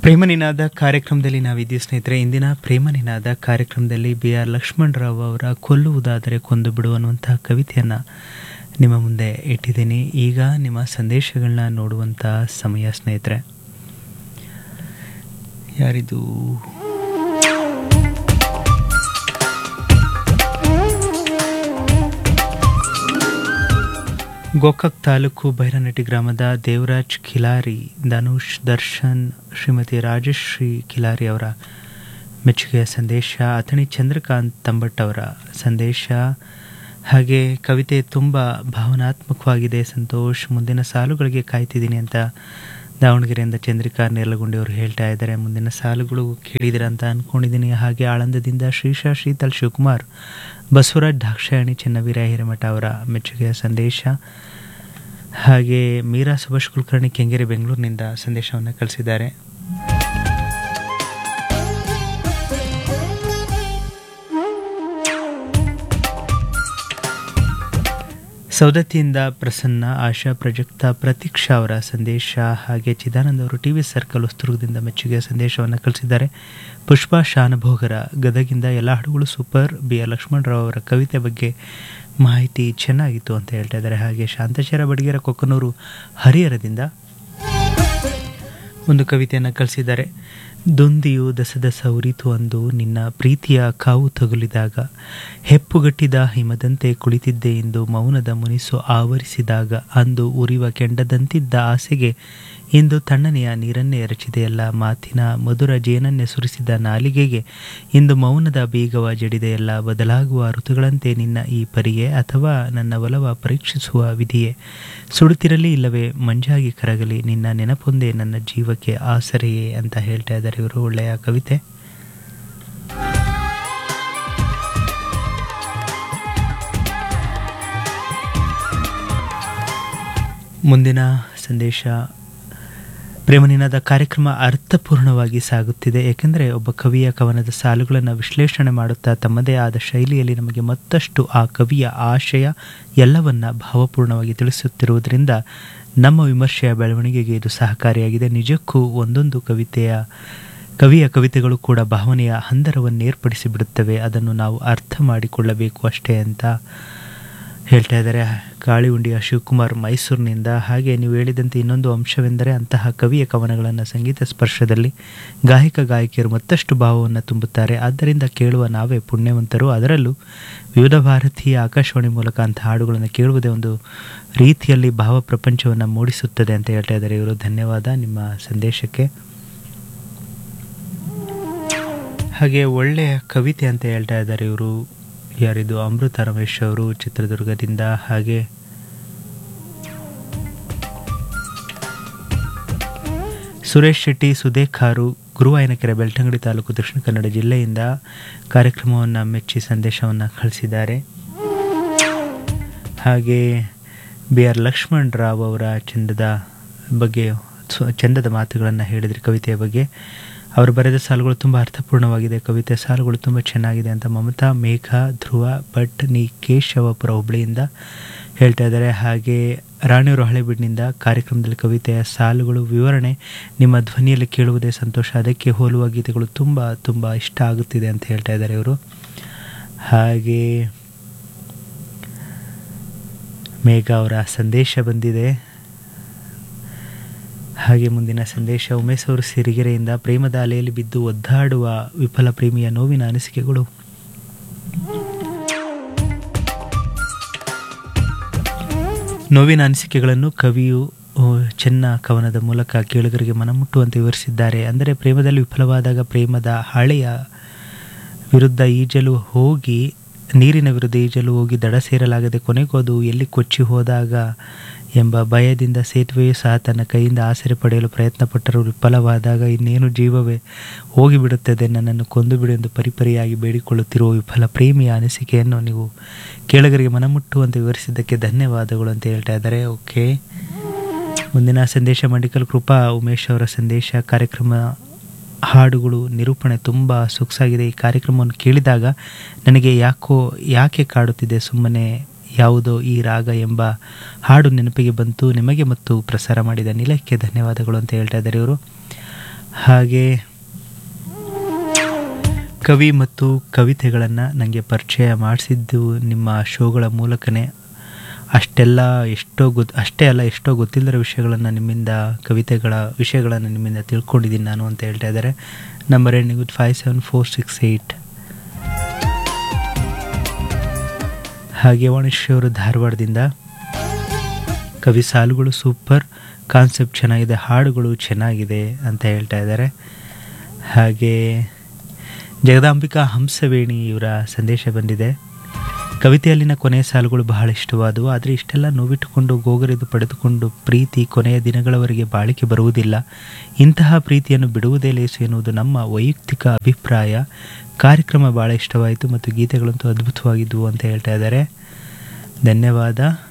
ಪ್ರೇಮ ನಿನಾದ ಕಾರ್ಯಕ್ರಮದಲ್ಲಿ ನಾವಿದ್ದೀವಿ ಸ್ನೇಹಿತರೆ ಇಂದಿನ ಪ್ರೇಮ ನಿನಾದ ಕಾರ್ಯಕ್ರಮದಲ್ಲಿ ಬಿ ಆರ್ ಲಕ್ಷ್ಮಣರಾವ್ ಅವರ ಕೊಲ್ಲುವುದಾದರೆ ಕೊಂದು ಬಿಡು ಅನ್ನುವಂಥ ಕವಿತೆಯನ್ನು ನಿಮ್ಮ ಮುಂದೆ ಇಟ್ಟಿದ್ದೀನಿ ಈಗ ನಿಮ್ಮ ಸಂದೇಶಗಳನ್ನ ನೋಡುವಂಥ ಸಮಯ ಸ್ನೇಹಿತರೆ ಯಾರಿದು ಗೋಕಾಕ್ ತಾಲೂಕು ಬೈರನಟ್ಟಿ ಗ್ರಾಮದ ದೇವರಾಜ್ ಖಿಲಾರಿ ಧನುಷ್ ದರ್ಶನ್ ಶ್ರೀಮತಿ ರಾಜಶ್ರೀ ಖಿಲಾರಿ ಅವರ ಮೆಚ್ಚುಗೆಯ ಸಂದೇಶ ಅಥಣಿ ಚಂದ್ರಕಾಂತ್ ತಂಬಟ್ ಅವರ ಸಂದೇಶ ಹಾಗೆ ಕವಿತೆ ತುಂಬ ಭಾವನಾತ್ಮಕವಾಗಿದೆ ಸಂತೋಷ್ ಮುಂದಿನ ಸಾಲುಗಳಿಗೆ ಕಾಯ್ತಿದ್ದೀನಿ ಅಂತ ದಾವಣಗೆರೆಯಿಂದ ಚಂದ್ರಿಕಾ ನೇರ್ಲಗುಂಡಿ ಅವರು ಹೇಳ್ತಾ ಇದ್ದಾರೆ ಮುಂದಿನ ಸಾಲುಗಳು ಕೇಳಿದಿರ ಅಂತ ಅಂದ್ಕೊಂಡಿದ್ದೀನಿ ಹಾಗೆ ಆಳಂದದಿಂದ ಶ್ರೀಶಾ ಶೀತಲ್ ಶಿವಕುಮಾರ್ ಬಸವರಾಜ್ ದಾಕ್ಷಾಯಣಿ ಚೆನ್ನವೀರ ಹಿರೇಮಠ ಅವರ ಮೆಚ್ಚುಗೆಯ ಸಂದೇಶ ಹಾಗೆ ಮೀರಾ ಸುಭಾಷ್ ಕುಲಕರ್ಣಿ ಕೆಂಗೇರಿ ಬೆಂಗಳೂರಿನಿಂದ ಸಂದೇಶವನ್ನು ಕಳಿಸಿದ್ದಾರೆ ಸೌದತ್ತಿಯಿಂದ ಪ್ರಸನ್ನ ಆಶಾ ಪ್ರಜಕ್ತ ಪ್ರತೀಕ್ಷಾ ಅವರ ಸಂದೇಶ ಹಾಗೆ ಚಿದಾನಂದ ಅವರು ಟಿ ವಿ ಸರ್ಕಲ್ ಹೊಸದುರ್ಗದಿಂದ ಮೆಚ್ಚುಗೆಯ ಸಂದೇಶವನ್ನು ಕಳಿಸಿದ್ದಾರೆ ಪುಷ್ಪಾ ಶಾನಭೋಗರ ಗದಗಿಂದ ಎಲ್ಲ ಹಾಡುಗಳು ಸೂಪರ್ ಬಿ ಆರ್ ಲಕ್ಷ್ಮಣರಾವ್ ಅವರ ಕವಿತೆ ಬಗ್ಗೆ ಮಾಹಿತಿ ಚೆನ್ನಾಗಿತ್ತು ಅಂತ ಹೇಳ್ತಾ ಇದ್ದಾರೆ ಹಾಗೆ ಶಾಂತಚರ ಬಡಗೇರ ಕೊಕ್ಕನೂರು ಹರಿಹರದಿಂದ ಒಂದು ಕವಿತೆಯನ್ನು ಕಳಿಸಿದ್ದಾರೆ ದೊಂದಿಯು ದಸದಸ ಉರಿತು ಅಂದು ನಿನ್ನ ಪ್ರೀತಿಯ ಕಾವು ತಗುಲಿದಾಗ ಹೆಪ್ಪುಗಟ್ಟಿದ ಹಿಮದಂತೆ ಕುಳಿತಿದ್ದೆ ಎಂದು ಮೌನದ ಮುನಿಸು ಆವರಿಸಿದಾಗ ಅಂದು ಉರಿವ ಕೆಂಡದಂತಿದ್ದ ಆಸೆಗೆ ಇಂದು ತಣ್ಣನೆಯ ನೀರನ್ನೇ ಎರಚಿದೆಯಲ್ಲ ಮಾತಿನ ಮಧುರ ಜೇನನ್ನೇ ಸುರಿಸಿದ ನಾಲಿಗೆಗೆ ಇಂದು ಮೌನದ ಬೀಗವ ಜಡಿದೆಯಲ್ಲ ಬದಲಾಗುವ ಋತುಗಳಂತೆ ನಿನ್ನ ಈ ಪರಿಯೇ ಅಥವಾ ನನ್ನ ಒಲವ ಪರೀಕ್ಷಿಸುವ ವಿಧಿಯೇ ಸುಡುತ್ತಿರಲಿ ಇಲ್ಲವೇ ಮಂಜಾಗಿ ಕರಗಲಿ ನಿನ್ನ ನೆನಪೊಂದೇ ನನ್ನ ಜೀವಕ್ಕೆ ಆಸರೆಯೇ ಅಂತ ಹೇಳ್ತಾ ಇದ್ದಾರೆ ಇವರು ಒಳ್ಳೆಯ ಕವಿತೆ ಮುಂದಿನ ಸಂದೇಶ ಪ್ರೇಮನಿನಾದ ಕಾರ್ಯಕ್ರಮ ಅರ್ಥಪೂರ್ಣವಾಗಿ ಸಾಗುತ್ತಿದೆ ಏಕೆಂದರೆ ಒಬ್ಬ ಕವಿಯ ಕವನದ ಸಾಲುಗಳನ್ನು ವಿಶ್ಲೇಷಣೆ ಮಾಡುತ್ತಾ ತಮ್ಮದೇ ಆದ ಶೈಲಿಯಲ್ಲಿ ನಮಗೆ ಮತ್ತಷ್ಟು ಆ ಕವಿಯ ಆಶಯ ಎಲ್ಲವನ್ನ ಭಾವಪೂರ್ಣವಾಗಿ ತಿಳಿಸುತ್ತಿರುವುದರಿಂದ ನಮ್ಮ ವಿಮರ್ಶೆಯ ಬೆಳವಣಿಗೆಗೆ ಇದು ಸಹಕಾರಿಯಾಗಿದೆ ನಿಜಕ್ಕೂ ಒಂದೊಂದು ಕವಿತೆಯ ಕವಿಯ ಕವಿತೆಗಳು ಕೂಡ ಭಾವನೆಯ ಹಂದರವನ್ನು ಏರ್ಪಡಿಸಿ ಬಿಡುತ್ತವೆ ಅದನ್ನು ನಾವು ಅರ್ಥ ಮಾಡಿಕೊಳ್ಳಬೇಕು ಅಷ್ಟೇ ಅಂತ ಹೇಳ್ತಾ ಇದ್ದಾರೆ ಕಾಳಿಹುಂಡಿಯ ಶಿವಕುಮಾರ್ ಮೈಸೂರಿನಿಂದ ಹಾಗೆ ನೀವು ಹೇಳಿದಂತೆ ಇನ್ನೊಂದು ಅಂಶವೆಂದರೆ ಅಂತಹ ಕವಿಯ ಕವನಗಳನ್ನು ಸಂಗೀತ ಸ್ಪರ್ಶದಲ್ಲಿ ಗಾಯಕ ಗಾಯಕಿಯರು ಮತ್ತಷ್ಟು ಭಾವವನ್ನು ತುಂಬುತ್ತಾರೆ ಆದ್ದರಿಂದ ಕೇಳುವ ನಾವೇ ಪುಣ್ಯವಂತರು ಅದರಲ್ಲೂ ವಿವಿಧ ಭಾರತೀಯ ಆಕಾಶವಾಣಿ ಮೂಲಕ ಅಂತಹ ಹಾಡುಗಳನ್ನು ಕೇಳುವುದೇ ಒಂದು ರೀತಿಯಲ್ಲಿ ಭಾವ ಪ್ರಪಂಚವನ್ನು ಮೂಡಿಸುತ್ತದೆ ಅಂತ ಹೇಳ್ತಾ ಇದ್ದಾರೆ ಇವರು ಧನ್ಯವಾದ ನಿಮ್ಮ ಸಂದೇಶಕ್ಕೆ ಹಾಗೆ ಒಳ್ಳೆಯ ಕವಿತೆ ಅಂತ ಹೇಳ್ತಾ ಇದ್ದಾರೆ ಇವರು ಯಾರಿದು ಅಮೃತ ರಮೇಶ್ ಅವರು ಚಿತ್ರದುರ್ಗದಿಂದ ಹಾಗೆ ಸುರೇಶ್ ಶೆಟ್ಟಿ ಸುದೇಖಾರು ಗುರುವಾಯನಕೆರೆ ಬೆಳ್ತಂಗಡಿ ತಾಲೂಕು ದಕ್ಷಿಣ ಕನ್ನಡ ಜಿಲ್ಲೆಯಿಂದ ಕಾರ್ಯಕ್ರಮವನ್ನು ಮೆಚ್ಚಿ ಸಂದೇಶವನ್ನು ಕಳಿಸಿದ್ದಾರೆ ಹಾಗೆ ಬಿ ಆರ್ ಲಕ್ಷ್ಮಣ್ ರಾವ್ ಅವರ ಚಂದದ ಬಗ್ಗೆ ಚಂದದ ಮಾತುಗಳನ್ನು ಹೇಳಿದ್ರಿ ಕವಿತೆಯ ಬಗ್ಗೆ ಅವರು ಬರೆದ ಸಾಲುಗಳು ತುಂಬ ಅರ್ಥಪೂರ್ಣವಾಗಿದೆ ಕವಿತೆ ಸಾಲುಗಳು ತುಂಬ ಚೆನ್ನಾಗಿದೆ ಅಂತ ಮಮತಾ ಮೇಘ ಧ್ರುವ ಭಟ್ ನಿ ಕೇಶವಪುರ ಹುಬ್ಳಿಯಿಂದ ಹೇಳ್ತಾ ಇದ್ದಾರೆ ಹಾಗೆ ರಾಣಿಯವರು ಹಳೆಬೀಡಿನಿಂದ ಕಾರ್ಯಕ್ರಮದಲ್ಲಿ ಕವಿತೆಯ ಸಾಲುಗಳು ವಿವರಣೆ ನಿಮ್ಮ ಧ್ವನಿಯಲ್ಲಿ ಕೇಳುವುದೇ ಸಂತೋಷ ಅದಕ್ಕೆ ಹೋಲುವ ಗೀತೆಗಳು ತುಂಬ ತುಂಬ ಇಷ್ಟ ಆಗುತ್ತಿದೆ ಅಂತ ಹೇಳ್ತಾ ಇದ್ದಾರೆ ಇವರು ಹಾಗೆ ಮೇಘ ಅವರ ಸಂದೇಶ ಬಂದಿದೆ ಹಾಗೆ ಮುಂದಿನ ಸಂದೇಶ ಉಮೇಶ್ ಅವರು ಸಿರಿಗೆರೆಯಿಂದ ಪ್ರೇಮದ ಅಲೆಯಲ್ಲಿ ಬಿದ್ದು ಒದ್ದಾಡುವ ವಿಫಲ ಪ್ರೇಮಿಯ ನೋವಿನ ಅನಿಸಿಕೆಗಳು ನೋವಿನ ಅನಿಸಿಕೆಗಳನ್ನು ಕವಿಯು ಚೆನ್ನ ಕವನದ ಮೂಲಕ ಕೇಳುಗರಿಗೆ ಮನಮುಟ್ಟುವಂತೆ ವಿವರಿಸಿದ್ದಾರೆ ಅಂದರೆ ಪ್ರೇಮದಲ್ಲಿ ವಿಫಲವಾದಾಗ ಪ್ರೇಮದ ಹಳೆಯ ವಿರುದ್ಧ ಈಜಲು ಹೋಗಿ ನೀರಿನ ವಿರುದ್ಧ ಈಜಲು ಹೋಗಿ ದಡ ಸೇರಲಾಗದೆ ಕೊನೆಗೂ ಅದು ಎಲ್ಲಿ ಕೊಚ್ಚಿ ಹೋದಾಗ ಎಂಬ ಭಯದಿಂದ ಸೇತುವೆಯೂ ಸಹ ತನ್ನ ಕೈಯಿಂದ ಆಸರೆ ಪಡೆಯಲು ಪ್ರಯತ್ನ ಪಟ್ಟರು ವಿಫಲವಾದಾಗ ಇನ್ನೇನು ಜೀವವೇ ಹೋಗಿಬಿಡುತ್ತದೆ ನನ್ನನ್ನು ಕೊಂದು ಬಿಡು ಎಂದು ಪರಿಪರಿಯಾಗಿ ಬೇಡಿಕೊಳ್ಳುತ್ತಿರುವ ವಿಫಲ ಪ್ರೇಮಿಯ ಅನಿಸಿಕೆಯನ್ನು ನೀವು ಕೇಳಗರಿಗೆ ಮನಮುಟ್ಟುವಂತೆ ವಿವರಿಸಿದ್ದಕ್ಕೆ ಧನ್ಯವಾದಗಳು ಅಂತ ಹೇಳ್ತಾ ಇದ್ದಾರೆ ಓಕೆ ಮುಂದಿನ ಸಂದೇಶ ಮಂಡಿಕಲ್ ಕೃಪಾ ಉಮೇಶ್ ಅವರ ಸಂದೇಶ ಕಾರ್ಯಕ್ರಮ ಹಾಡುಗಳು ನಿರೂಪಣೆ ತುಂಬ ಸೊಗಸಾಗಿದೆ ಈ ಕಾರ್ಯಕ್ರಮವನ್ನು ಕೇಳಿದಾಗ ನನಗೆ ಯಾಕೋ ಯಾಕೆ ಕಾಡುತ್ತಿದೆ ಸುಮ್ಮನೆ ಯಾವುದೋ ಈ ರಾಗ ಎಂಬ ಹಾಡು ನೆನಪಿಗೆ ಬಂತು ನಿಮಗೆ ಮತ್ತು ಪ್ರಸಾರ ಮಾಡಿದ ನಿಲಯಕ್ಕೆ ಧನ್ಯವಾದಗಳು ಅಂತ ಹೇಳ್ತಾ ಇದ್ದಾರೆ ಇವರು ಹಾಗೆ ಕವಿ ಮತ್ತು ಕವಿತೆಗಳನ್ನು ನನಗೆ ಪರಿಚಯ ಮಾಡಿಸಿದ್ದು ನಿಮ್ಮ ಶೋಗಳ ಮೂಲಕನೇ ಅಷ್ಟೆಲ್ಲ ಎಷ್ಟೋ ಗೊತ್ತು ಅಷ್ಟೇ ಅಲ್ಲ ಎಷ್ಟೋ ಗೊತ್ತಿಲ್ಲದ ವಿಷಯಗಳನ್ನು ನಿಮ್ಮಿಂದ ಕವಿತೆಗಳ ವಿಷಯಗಳನ್ನು ನಿಮ್ಮಿಂದ ತಿಳ್ಕೊಂಡಿದ್ದೀನಿ ನಾನು ಅಂತ ಹೇಳ್ತಾ ಇದ್ದಾರೆ number ending with five seven four six eight ಹಾಗೆ ವಾಣಿಶ್ಯ ಅವರು ಧಾರವಾಡದಿಂದ ಕವಿ ಸಾಲುಗಳು ಸೂಪರ್ ಕಾನ್ಸೆಪ್ಟ್ ಚೆನ್ನಾಗಿದೆ ಹಾಡುಗಳು ಚೆನ್ನಾಗಿದೆ ಅಂತ ಹೇಳ್ತಾ ಇದ್ದಾರೆ ಹಾಗೆ ಜಗದಾಂಬಿಕಾ ಹಂಸವೇಣಿ ಇವರ ಸಂದೇಶ ಬಂದಿದೆ ಕವಿತೆಯಲ್ಲಿನ ಕೊನೆಯ ಸಾಲುಗಳು ಬಹಳ ಇಷ್ಟವಾದವು ಆದರೆ ಇಷ್ಟೆಲ್ಲ ನೋವಿಟ್ಟುಕೊಂಡು ಗೋಗರೆದು ಪಡೆದುಕೊಂಡು ಪ್ರೀತಿ ಕೊನೆಯ ದಿನಗಳವರೆಗೆ ಬಾಳಿಕೆ ಬರುವುದಿಲ್ಲ ಇಂತಹ ಪ್ರೀತಿಯನ್ನು ಬಿಡುವುದೇ ಲೇಸು ಎನ್ನುವುದು ನಮ್ಮ ವೈಯಕ್ತಿಕ ಅಭಿಪ್ರಾಯ ಕಾರ್ಯಕ್ರಮ ಭಾಳ ಇಷ್ಟವಾಯಿತು ಮತ್ತು ಗೀತೆಗಳಂತೂ ಅದ್ಭುತವಾಗಿದ್ದವು ಅಂತ ಹೇಳ್ತಾ ಇದ್ದಾರೆ ಧನ್ಯವಾದ